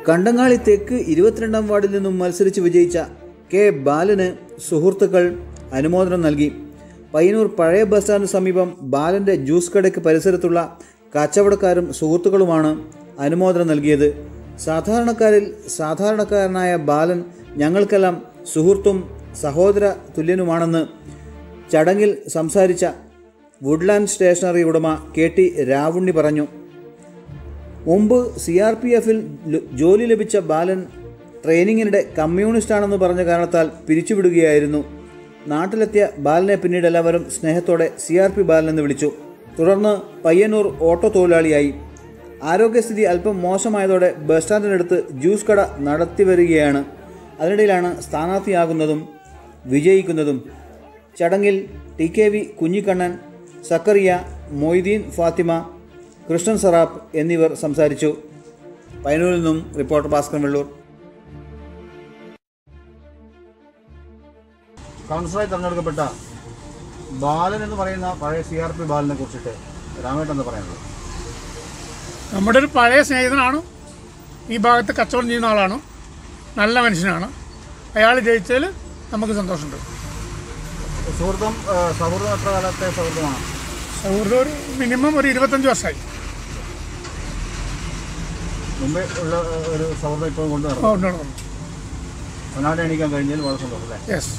കണ്ടങ്ങാളി തെക്ക് ഇരുപത്തിരണ്ടാം വാർഡിൽ നിന്നും മത്സരിച്ച് വിജയിച്ച കെ ബാലന് സുഹൃത്തുക്കൾ അനുമോദനം നൽകി പയ്യന്നൂർ പഴയ ബസ് സ്റ്റാൻഡിന് സമീപം ബാലൻ്റെ ജ്യൂസ് കടയ്ക്ക് പരിസരത്തുള്ള കച്ചവടക്കാരും സുഹൃത്തുക്കളുമാണ് അനുമോദനം നൽകിയത് സാധാരണക്കാരിൽ സാധാരണക്കാരനായ ബാലൻ ഞങ്ങൾക്കെല്ലാം സുഹൃത്തും സഹോദര തുല്യനുമാണെന്ന് ചടങ്ങിൽ സംസാരിച്ച വുഡ്ലാൻഡ് സ്റ്റേഷനറി ഉടമ കെ ടി രാവുണ്ണി പറഞ്ഞു മുമ്പ് സി ആർ പി എഫിൽ ജോലി ലഭിച്ച ബാലൻ ട്രെയിനിങ്ങിനിടെ കമ്മ്യൂണിസ്റ്റാണെന്ന് പറഞ്ഞ കാരണത്താൽ പിരിച്ചുവിടുകയായിരുന്നു നാട്ടിലെത്തിയ ബാലനെ പിന്നീട് എല്ലാവരും സ്നേഹത്തോടെ സി ആർ പി ബാലൻ എന്ന് വിളിച്ചു തുടർന്ന് പയ്യന്നൂർ ഓട്ടോ തൊഴിലാളിയായി ആരോഗ്യസ്ഥിതി അല്പം മോശമായതോടെ ബസ് സ്റ്റാൻഡിനടുത്ത് ജ്യൂസ് കട നടത്തി വരികയാണ് അതിനിടയിലാണ് സ്ഥാനാർത്ഥിയാകുന്നതും വിജയിക്കുന്നതും ചടങ്ങിൽ T K V Kunhikannan Zachariah Moideen Fathima Krishnan Sarap എന്നിവർ സംസാരിച്ചു പയ്യന്നൂരിൽ നിന്നും റിപ്പോർട്ടർ ഭാസ്കരൻ വെള്ളൂർ കൗൺസിലറായി തെരഞ്ഞെടുക്കപ്പെട്ട ബാലൻ എന്ന് പറയുന്ന പഴയ സി ആർ പി ബാലനെ കുറിച്ചിട്ട് രാമേട്ടൻ എന്ന് പറയുന്നത് നമ്മുടെ ഒരു പഴയ സ്നേഹിതനാണ് ഈ ഭാഗത്ത് കച്ചവടം ചെയ്യുന്ന ആളാണ് നല്ല മനുഷ്യനാണ് അയാൾ ജയിച്ചതിൽ നമുക്ക് സന്തോഷമുണ്ട് സുഹൃത്തും സൗഹൃദം എത്ര കാലത്തെ സൗഹൃദമാണ് സൗഹൃദം ഒരു മിനിമം ഒരു ഇരുപത്തഞ്ച് വർഷമായി മുമ്പേ ഉള്ള ഏഹ്, ഒരു സൗഹൃദം ഇപ്പോൾ കൊണ്ട് നടക്കും ഓ, ഉണ്ട്, ഉണ്ട്, ഉണ്ട്. ഒന്നാമത് എണീക്കാൻ കഴിഞ്ഞതിൽ വളരെ സന്തോഷം അല്ലേ യെസ്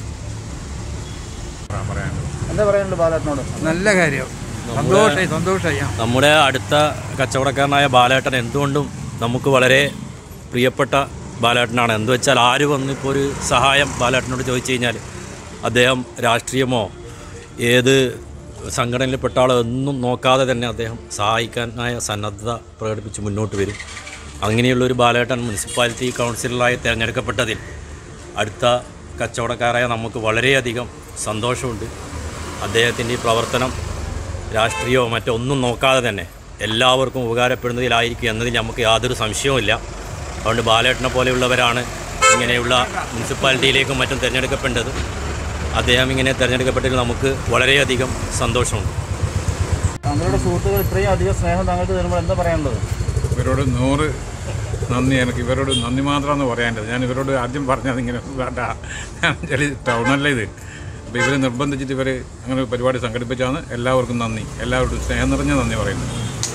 എന്താ പറയാനുള്ളത് ബാലേട്ടനോട് നല്ല കാര്യം സന്തോഷമായി സന്തോഷമായി ആ. നമ്മുടെ അടുത്ത കച്ചവടക്കാരനായ ബാലേട്ടൻ എന്തുകൊണ്ടും നമുക്ക് വളരെ പ്രിയപ്പെട്ട ബാലേട്ടനാണ് എന്തു വെച്ചാൽ ആര് വന്നിപ്പോൾ ഒരു സഹായം ബാലേട്ടനോട് ചോദിച്ചു കഴിഞ്ഞാൽ അദ്ദേഹം രാഷ്ട്രീയമോ ഏത് സംഘടനയിൽപ്പെട്ട ആളോ ഒന്നും നോക്കാതെ തന്നെ അദ്ദേഹം സഹായിക്കാനായ സന്നദ്ധത പ്രകടിപ്പിച്ച് മുന്നോട്ട് വരും അങ്ങനെയുള്ളൊരു ബാലേട്ടൻ മുനിസിപ്പാലിറ്റി കൗൺസിലറായി തിരഞ്ഞെടുക്കപ്പെട്ടതിൽ അടുത്ത കച്ചവടക്കാരായ നമുക്ക് വളരെയധികം സന്തോഷമുണ്ട് അദ്ദേഹത്തിൻ്റെ ഈ പ്രവർത്തനം രാഷ്ട്രീയമോ മറ്റോ ഒന്നും നോക്കാതെ തന്നെ എല്ലാവർക്കും ഉപകാരപ്പെടുന്നതിലായിരിക്കും എന്നതിൽ നമുക്ക് യാതൊരു സംശയവുമില്ല അതുകൊണ്ട് ബാലേട്ടനെ പോലെയുള്ളവരാണ് ഇങ്ങനെയുള്ള മുനിസിപ്പാലിറ്റിയിലേക്കും മറ്റും തിരഞ്ഞെടുക്കപ്പെട്ടത് അദ്ദേഹം ഇങ്ങനെ തിരഞ്ഞെടുക്കപ്പെട്ടതിൽ നമുക്ക് വളരെയധികം സന്തോഷമുണ്ട് താങ്കളുടെ സുഹൃത്തുക്കൾ ഇത്രയും അധികം സ്നേഹം താങ്കൾക്ക് തരുമ്പോൾ എന്താ പറയാനുള്ളത് ഇവരോട് നൂറ് നന്ദി എനിക്ക് ഇവരോട് നന്ദി മാത്രമാണ് പറയാനുള്ളത് ഞാൻ ഇവരോട് ആദ്യം പറഞ്ഞത് ഇങ്ങനെ വേണ്ട ഞാൻ ചെറിയ ടൗണല്ലേ ഇത് അപ്പോൾ ഇവർ നിർബന്ധിച്ചിട്ട് ഇവർ അങ്ങനെ ഒരു പരിപാടി സംഘടിപ്പിച്ചാണ് എല്ലാവർക്കും നന്ദി എല്ലാവരോടും സ്നേഹം നിറഞ്ഞ നന്ദി പറയുന്നു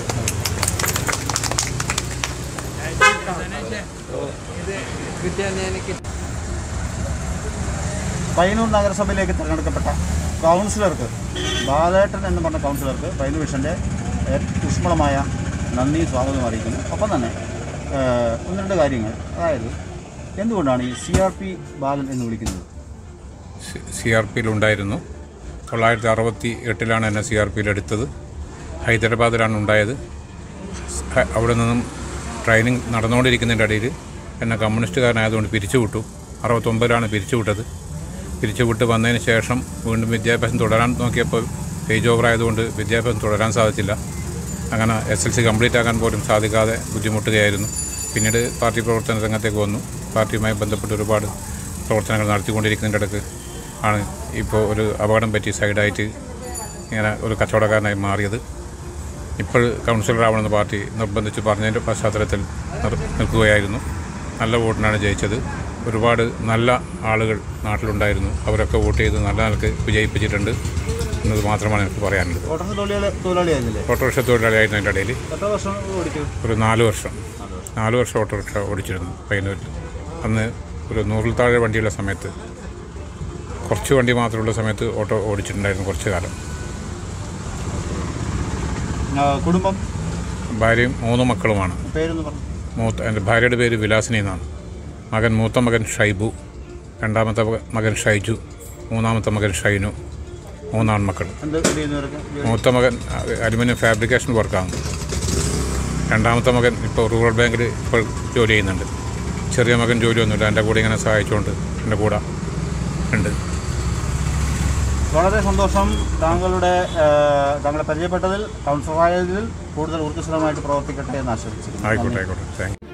പയ്യന്നൂർ നഗരസഭയിലേക്ക് തിരഞ്ഞെടുക്കപ്പെട്ട കൗൺസിലർക്ക് ബാലേട്ടൻ എന്ന് പറഞ്ഞ കൗൺസിലർക്ക് പയ്യന്നൂർ വിഷൻ്റെ ഊഷ്മളമായ നന്ദി സ്വാഗതം അറിയിക്കുന്നു ഒപ്പം തന്നെ ഏഹ്, ഒന്ന് രണ്ട് കാര്യങ്ങൾ അതായത് എന്തുകൊണ്ടാണ് ഈ സി ആർ പി ബാലൻ എന്ന് വിളിക്കുന്നത് സി ആർ പിയിലുണ്ടായിരുന്നു തൊള്ളായിരത്തി അറുപത്തി എട്ടിലാണ് എന്നെ സി ആർ പിയിൽ എടുത്തത് ഹൈദരാബാദിലാണ് ഉണ്ടായത് ഹ- അവിടെ നിന്നും ട്രെയിനിങ് നടന്നുകൊണ്ടിരിക്കുന്നതിൻ്റെ ഇടയിൽ എന്നെ കമ്മ്യൂണിസ്റ്റുകാരനായതുകൊണ്ട് പിരിച്ചുവിട്ടു അറുപത്തൊമ്പതിലാണ് പിരിച്ചുവിട്ടത് പിരിച്ചുവിട്ട് വന്നതിന് ശേഷം വീണ്ടും വിദ്യാഭ്യാസം തുടരാൻ നോക്കിയപ്പോൾ ഏജ് ഓവർ ആയതുകൊണ്ട് വിദ്യാഭ്യാസം തുടരാൻ സാധിച്ചില്ല അങ്ങനെ എസ് എൽ സി കംപ്ലീറ്റ് ആക്കാൻ പോലും സാധിക്കാതെ ബുദ്ധിമുട്ടുകയായിരുന്നു പിന്നീട് പാർട്ടി പ്രവർത്തന രംഗത്തേക്ക് വന്നു പാർട്ടിയുമായി ബന്ധപ്പെട്ട് ഒരുപാട് പ്രവർത്തനങ്ങൾ നടത്തിക്കൊണ്ടിരിക്കുന്നതിൻ്റെ ഇടയ്ക്ക് ആണ് ഇപ്പോൾ ഒരു അപകടം പറ്റി സൈഡായിട്ട് ഇങ്ങനെ ഒരു കച്ചവടക്കാരനായി മാറിയത് ഇപ്പോൾ കൗൺസിലറാവണമെന്ന് പാർട്ടി നിർബന്ധിച്ച് പറഞ്ഞതിൻ്റെ പശ്ചാത്തലത്തിൽ നിർ- നിൽക്കുകയായിരുന്നു നല്ല വോട്ടിനാണ് ജയിച്ചത് ഒരുപാട് നല്ല ആളുകൾ നാട്ടിലുണ്ടായിരുന്നു അവരൊക്കെ വോട്ട് ചെയ്ത് നല്ല നിലക്ക് വിജയിപ്പിച്ചിട്ടുണ്ട് എന്നത് മാത്രമാണ് എനിക്ക് പറയാനുള്ളത് ഓട്ടോറിക്ഷ തൊഴിലാളി തൊഴിലാളിയായിരുന്നില്ലേ ഓട്ടോറിക്ഷ തൊഴിലാളിയായിരുന്നു അതിൻ്റെ ഇടയിൽ എത്ര വർഷം ഓടിച്ചു ഒരു നാല് വർഷം നാല് വർഷം ഓട്ടോറിക്ഷ ഓടിച്ചിരുന്നു പയ്യന്നൂരിൽ അന്ന് ഒരു നൂറിൽ താഴെ വണ്ടിയുള്ള സമയത്ത് കുറച്ച് വണ്ടി മാത്രമുള്ള സമയത്ത് ഓട്ടോ ഓടിച്ചിട്ടുണ്ടായിരുന്നു കുറച്ച് കാലം കുടുംബം ഭാര്യയും മൂന്ന് മക്കളുമാണ് പേരൊന്ന് പറഞ്ഞു മൂത്ത എൻ്റെ ഭാര്യയുടെ പേര് വിലാസിനി എന്നാണ് മകൻ മൂത്ത മകൻ ഷൈബു രണ്ടാമത്തെ മക- മകൻ ഷൈജു മൂന്നാമത്തെ മകൻ ഷൈനു മൂന്നാൺമക്കൾ എന്ത് ചെയ്യുന്നവരൊക്കെ മൂത്ത മകൻ അ- അലുമിനിയം ഫാബ്രിക്കേഷൻ വർക്കാണ് രണ്ടാമത്തെ മകൻ ഇപ്പോൾ റൂറൽ ബാങ്കിൽ ഇപ്പോൾ ജോലി ചെയ്യുന്നുണ്ട് ചെറിയ മകൻ ജോലിയൊന്നുമില്ല എൻ്റെ കൂടെ ഇങ്ങനെ സഹായിച്ചുകൊണ്ട് എൻ്റെ കൂടെ ഉണ്ട് വളരെ സന്തോഷം താങ്കളുടെ ഏഹ്, താങ്കളെ പരിചയപ്പെട്ടതിൽ കൗൺസിലറായതിൽ കൂടുതൽ ഊർജ്ജസ്വലമായിട്ട് പ്രവർത്തിക്കട്ടെ എന്ന് ആശംസിക്കുന്നു ആയിക്കോട്ടെ ആയിക്കോട്ടെ താങ്ക് യു